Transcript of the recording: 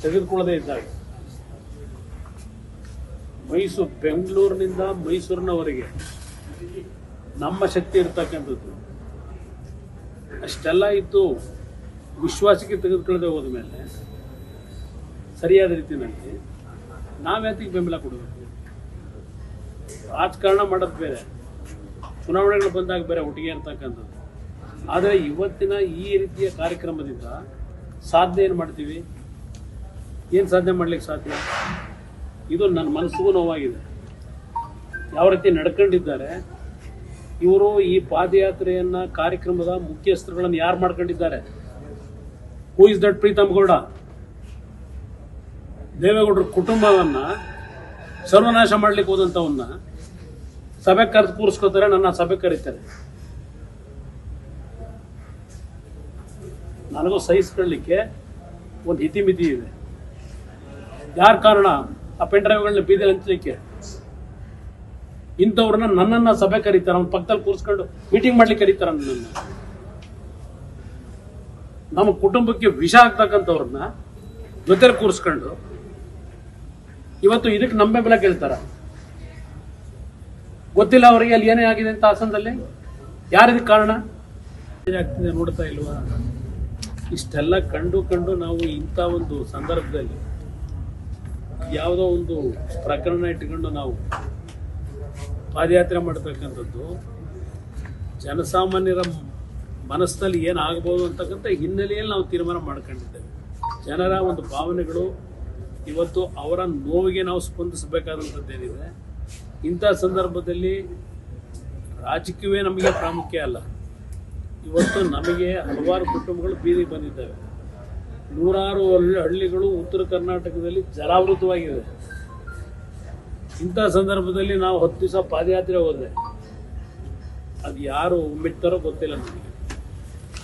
ತೆಗೆದುಕೊಳ್ಳದೇ ಇದ್ದಾಗ ಮೈಸೂರು ಬೆಂಗಳೂರಿನಿಂದ ಮೈಸೂರಿನವರೆಗೆ ನಮ್ಮ ಶಕ್ತಿ ಇರ್ತಕ್ಕಂಥದ್ದು ಅಷ್ಟೆಲ್ಲ ಇದ್ದು ವಿಶ್ವಾಸಕ್ಕೆ ತೆಗೆದುಕೊಳ್ಳದೆ ಹೋದ ಮೇಲೆ ಸರಿಯಾದ ರೀತಿಯಲ್ಲಿ ನಾವ್ಯಾತಿಗೆ ಬೆಂಬಲ ಕೊಡಬೇಕು ರಾಜಕಾರಣ ಮಾಡೋದು ಬೇರೆ ಚುನಾವಣೆಗಳು ಬಂದಾಗ ಬೇರೆ ಒಟ್ಟಿಗೆ ಇರ್ತಕ್ಕಂಥದ್ದು ಆದರೆ ಇವತ್ತಿನ ಈ ರೀತಿಯ ಕಾರ್ಯಕ್ರಮದಿಂದ ಸಾಧನೆ ಏನು ಮಾಡ್ತೀವಿ ಏನು ಸಾಧನೆ ಮಾಡ್ಲಿಕ್ಕೆ ಸಾಧ್ಯ ಇದು ನನ್ನ ಮನಸ್ಸಿಗೂ ನೋವಾಗಿದೆ ಯಾವ ರೀತಿ ನಡ್ಕೊಂಡಿದ್ದಾರೆ ಇವರು ಈ ಪಾದಯಾತ್ರೆಯನ್ನ ಕಾರ್ಯಕ್ರಮದ ಮುಖ್ಯಸ್ಥರುಗಳನ್ನು ಯಾರು ಮಾಡ್ಕೊಂಡಿದ್ದಾರೆ who is that Preetham Gowda ದೇವೇಗೌಡರ ಕುಟುಂಬವನ್ನ ಸರ್ವನಾಶ ಮಾಡ್ಲಿಕ್ಕೆ ಹೋದಂಥವನ್ನ ಸಭೆ ಕರೆದು ಕೂರಿಸ್ಕೋತಾರೆ ನನ್ನ ಸಭೆ ಕರೀತಾರೆ ನನಗೂ ಸಹಿಸ್ಕೊಳ್ಳಿಕ್ಕೆ ಒಂದು ಇತಿಮಿತಿ ಇದೆ ಯಾರ ಕಾರಣ ಆ ಪೆನ್ ಡ್ರೈವ್ಗಳನ್ನ ಬೀದಿ ಹಂಚಲಿಕ್ಕೆ ಇಂಥವ್ರನ್ನ ನನ್ನನ್ನ ಸಭೆ ಕರೀತಾರೆ ಅವ್ನ ಪಕ್ಕದಲ್ಲಿ ಕೂರಿಸ್ಕೊಂಡು ಮೀಟಿಂಗ್ ಮಾಡ್ಲಿಕ್ಕೆ ಕರೀತಾರೆ ನನ್ನನ್ನು ನಮ್ಮ ಕುಟುಂಬಕ್ಕೆ ವಿಷ ಆಗ್ತಕ್ಕಂಥವ್ರನ್ನ ಜೊತೆ ಕೂರಿಸ್ಕೊಂಡು ಇವತ್ತು ಇದಕ್ಕೆ ನಮ್ಮ ಬೆಂಬಲ ಕೇಳ್ತಾರ ಗೊತ್ತಿಲ್ಲ ಅವರಿಗೆ ಅಲ್ಲಿ ಏನೇ ಆಗಿದೆ ಅಂತ ಹಾಸನದಲ್ಲಿ ಯಾರಿದಕ್ಕೆ ಕಾರಣ ಆಗ್ತಿದೆ ನೋಡ್ತಾ ಇಲ್ವಾ ಇಷ್ಟೆಲ್ಲ ಕಂಡು ಕಂಡು ನಾವು ಇಂಥ ಒಂದು ಸಂದರ್ಭದಲ್ಲಿ ಯಾವುದೋ ಒಂದು ಪ್ರಕರಣ ಇಟ್ಕೊಂಡು ನಾವು ಪಾದಯಾತ್ರೆ ಮಾಡ್ತಕ್ಕಂಥದ್ದು ಜನಸಾಮಾನ್ಯರ ಮನಸ್ಸಿನಲ್ಲಿ ಏನಾಗಬಹುದು ಅಂತಕ್ಕಂಥ ಹಿನ್ನೆಲೆಯಲ್ಲಿ ನಾವು ತೀರ್ಮಾನ ಮಾಡ್ಕೊಂಡಿದ್ದೇವೆ ಜನರ ಒಂದು ಭಾವನೆಗಳು ಇವತ್ತು ಅವರ ನೋವಿಗೆ ನಾವು ಸ್ಪಂದಿಸಬೇಕಾದಂಥದ್ದೇನಿದೆ ಇಂಥ ಸಂದರ್ಭದಲ್ಲಿ ರಾಜಕೀಯವೇ ನಮಗೆ ಪ್ರಾಮುಖ್ಯ ಅಲ್ಲ ಇವತ್ತು ನಮಗೆ ಹಲವಾರು ಕುಟುಂಬಗಳು ಬೀದಿಗೆ ಬಂದಿದ್ದಾವೆ ನೂರಾರು ಹಳ್ಳಿ- ಹಳ್ಳಿಗಳು ಉತ್ತರ ಕರ್ನಾಟಕದಲ್ಲಿ ಜಲಾವೃತವಾಗಿದೆ ಇಂಥ ಸಂದರ್ಭದಲ್ಲಿ ನಾವು ಹತ್ತು ದಿವಸ ಪಾದಯಾತ್ರೆ ಹೋದ್ರೆ ಅದು ಯಾರು ಮೆಟ್ತಾರೋ ಗೊತ್ತಿಲ್ಲ ನನಗೆ